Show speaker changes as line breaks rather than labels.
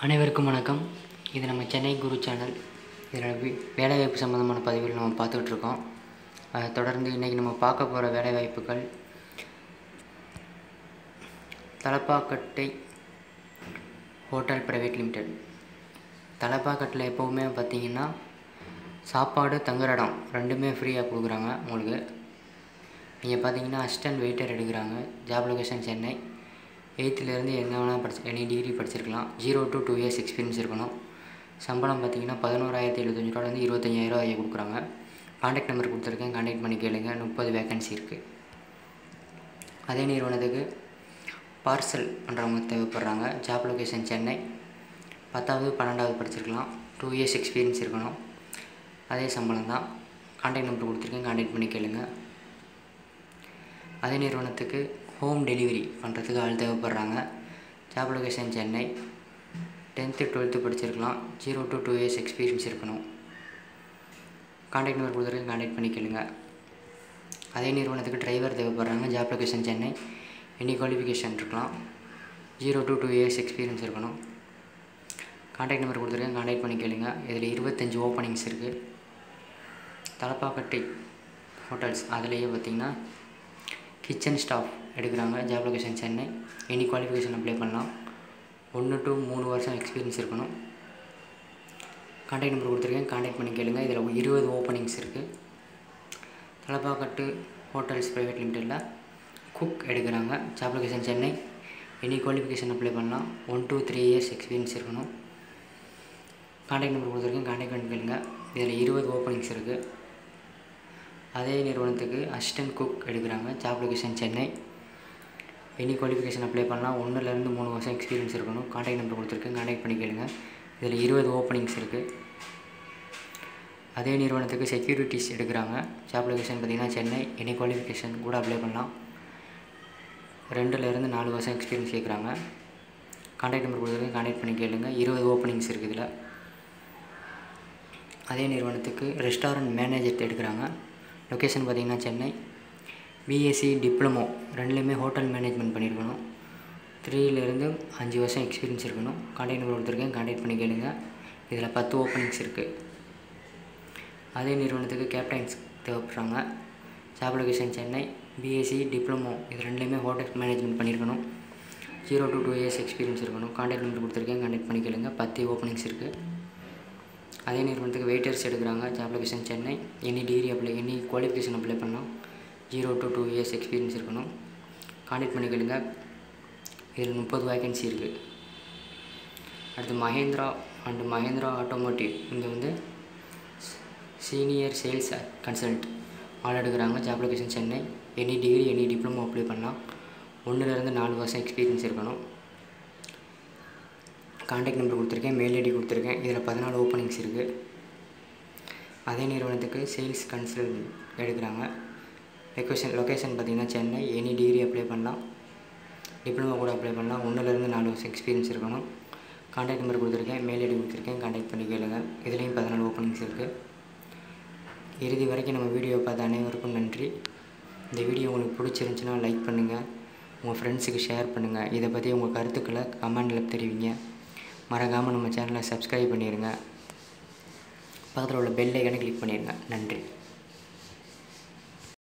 அனைவருக்கும் வணக்கம் இது நம்ம சென்னை குரு சேனல் இதில் வி வேலைவாய்ப்பு சம்மந்தமான பதிவுகள் நம்ம பார்த்துக்கிட்டு இருக்கோம் அதை தொடர்ந்து இன்றைக்கி நம்ம பார்க்க போகிற வேலைவாய்ப்புகள் தலப்பாக்கட்டை ஹோட்டல் ப்ரைவேட் லிமிடெட் தலப்பாக்கட்டில் எப்போவுமே பார்த்தீங்கன்னா சாப்பாடு தங்குற இடம் ரெண்டுமே ஃப்ரீயாக கொடுக்குறாங்க உங்களுக்கு நீங்கள் பார்த்தீங்கன்னா அசிஸ்டன்ட் வெயிட்டர் எடுக்கிறாங்க ஜாப் லொகேஷன் சென்னை எயித்துலேருந்து என்ன வேணால் படிச்சு எனி டிகிரி படிச்சிருக்கலாம் zero to two years experience இருக்கணும் சம்பளம் பார்த்தீங்கன்னா பதினோராயிரத்தி எழுபத்தஞ்சு ரூபாலேருந்து இருபத்தஞ்சாயிரம் வரைக்கும் கொடுக்குறாங்க காண்டாக்ட் நம்பர் கொடுத்துருக்கேன் காண்டாக்ட் பண்ணி கேளுங்க முப்பது வேகன்சி இருக்குது அதே நிறுவனத்துக்கு பார்சல் பண்ணுறவங்க தேவைப்படுறாங்க ஜாப் லொகேஷன் சென்னை பத்தாவது பன்னெண்டாவது படிச்சிருக்கலாம் டூ இயர்ஸ் எக்ஸ்பீரியன்ஸ் இருக்கணும் அதே சம்பளம் தான் காண்டாக்ட் நம்பர் கொடுத்துருக்கேன் காண்டாக்ட் பண்ணி கேளுங்க அதே நிறுவனத்துக்கு ஹோம் டெலிவரி பண்ணுறதுக்கு ஆள் தேவைப்படுறாங்க job location Chennai tenth twelfth படிச்சிருக்கலாம் zero to two years experience இருக்கணும் காண்டாக்ட் நம்பர் கொடுத்துருக்கு காண்டாக்ட் பண்ணி கேளுங்க அதே நிறுவனத்துக்கு டிரைவர் தேவைப்படுறாங்க job location Chennai any qualification இருக்கலாம் zero to two years experience இருக்கணும் காண்டாக்ட் நம்பர் கொடுத்துருக்கேன் காண்டாக்ட் பண்ணி கேளுங்க இதில் இருபத்தஞ்சி ஓப்பனிங்ஸ் இருக்குது தலப்பாக்கட்டை ஹோட்டல்ஸ் அதுலேயே பார்த்திங்கன்னா கிச்சன் ஸ்டாஃப் எடுக்கிறாங்க job location Chennai any qualification apply பண்ணலாம் ஒன்று டு மூணு வருஷம் எக்ஸ்பீரியன்ஸ் இருக்கணும் காண்டாக்ட் நம்பர் கொடுத்துருக்கேன் காண்டாக்ட் பண்ணி கேளுங்க இதில் இருபது ஓப்பனிங்ஸ் இருக்குது தலப்பாக்கட்டு ஹோட்டல்ஸ் ப்ரைவேட் லிமிட்டடில் குக் எடுக்கிறாங்க job location Chennai any qualification apply பண்ணலாம் one two three years experience இருக்கணும் காண்டாக்ட் நம்பர் கொடுத்துருக்கேன் காண்டாக்ட் பண்ணி கேளுங்க இதில் இருபது ஓப்பனிங்ஸ் இருக்குது அதே நிறுவனத்துக்கு அசிஸ்டன்ட் குக் எடுக்கிறாங்க job location Chennai any qualification apply பண்ணலாம் ஒன்றுலேருந்து மூணு வருஷம் எக்ஸ்பீரியன்ஸ் இருக்கணும் காண்டாக்ட் நம்பர் கொடுத்துருக்கேன் காண்டாக்ட் பண்ணி கேளுங்க இதில் இருபது ஓப்பனிங்ஸ் இருக்குது அதே நிறுவனத்துக்கு செக்யூரிட்டிஸ் எடுக்கிறாங்க ஜாப் லொகேஷன் பார்த்திங்கன்னா சென்னை எனி குவாலிஃபிகேஷன் கூட அப்ளை பண்ணலாம் ரெண்டுலேருந்து நாலு வருஷம் எக்ஸ்பீரியன்ஸ் கேட்குறாங்க காண்டாக்ட் நம்பர் கொடுத்துருக்கேன் காண்டாக்ட் பண்ணி கேளுங்க இருபது ஓப்பனிங்ஸ் இருக்குது இதில் அதே நிறுவனத்துக்கு ரெஸ்டாரண்ட் மேனேஜர் எடுக்கிறாங்க லொக்கேஷன் பார்த்திங்கன்னா சென்னை பிஎஸ்சி டிப்ளமோ ரெண்டுலேயுமே ஹோட்டல் மேனேஜ்மெண்ட் பண்ணியிருக்கணும் த்ரீலேருந்து அஞ்சு வருஷம் எக்ஸ்பீரியன்ஸ் இருக்கணும் காண்டாக்ட் நம்பர் கொடுத்துருக்கேன் காண்டாக்ட் பண்ணி கேளுங்க இதில் பத்து ஓப்பனிங்ஸ் இருக்குது அதே நிறுவனத்துக்கு கேப்டைன்ஸ் தேவைப்படுறாங்க job location Chennai BSc diploma இது ரெண்டுலேயுமே ஹோட்டல் மேனேஜ்மெண்ட் பண்ணியிருக்கணும் zero to two years experience இருக்கணும் காண்டாக்ட் நம்பர் கொடுத்துருக்கேன் காண்டாக்ட் பண்ணி கேளுங்க பத்து ஓப்பனிங்ஸ் இருக்குது அதே நிறுவனத்துக்கு வெயிட்டர்ஸ் எடுக்கிறாங்க job location Chennai any degree apply any qualification apply பண்ணலாம் zero to two years experience இருக்கணும் காண்டாக்ட் பண்ணி கேளுங்க இதில் முப்பது வேகன்சி இருக்குது அடுத்து மஹேந்திரா அண்ட் மஹேந்திரா ஆட்டோமோட்டிவ் இங்கே வந்து சீனியர் சேல்ஸ் கன்சல்ட் ஆள் எடுக்கிறாங்க job location Chennai any degree any diploma apply பண்ணலாம் ஒன்றுலேருந்து நாலு வருஷம் எக்ஸ்பீரியன்ஸ் இருக்கணும் காண்டாக்ட் நம்பர் கொடுத்துருக்கேன் மெயில் ஐடி கொடுத்துருக்கேன் இதில் பதினாலு ஓப்பனிங்ஸ் இருக்குது அதே நிறுவனத்துக்கு சேல்ஸ் கன்சல்ட் எடுக்கிறாங்க லொக்கேஷன் லொக்கேஷன் பார்த்திங்கன்னா சென்னை எனி டிகிரி அப்ளை பண்ணலாம் டிப்ளமோ கூட அப்ளை பண்ணலாம் ஒன்றுலேருந்து நாலு வருஷம் எக்ஸ்பீரியன்ஸ் இருக்கணும் காண்டாக்ட் நம்பர் கொடுத்துருக்கேன் மெயில் ஐடி கொடுத்துருக்கேன் காண்டாக்ட் பண்ணி கேளுங்க இதுலேயும் பதினாலு ஓப்பனிங்ஸ் இருக்குது இறுதி வரைக்கும் நம்ம வீடியோ பார்த்த அனைவருக்கும் நன்றி இந்த வீடியோ உங்களுக்கு பிடிச்சிருந்துச்சின்னா லைக் பண்ணுங்கள் உங்கள் ஃப்ரெண்ட்ஸுக்கு ஷேர் பண்ணுங்கள் இதை பற்றி உங்கள் கருத்துக்களை கமெண்டில் தெரிவிங்க மறக்காமல் நம்ம சேனலை சப்ஸ்கிரைப் பண்ணிடுங்க பக்கத்தில் உள்ள பெல் ஐக்கனை கிளிக் பண்ணிடுங்க நன்றி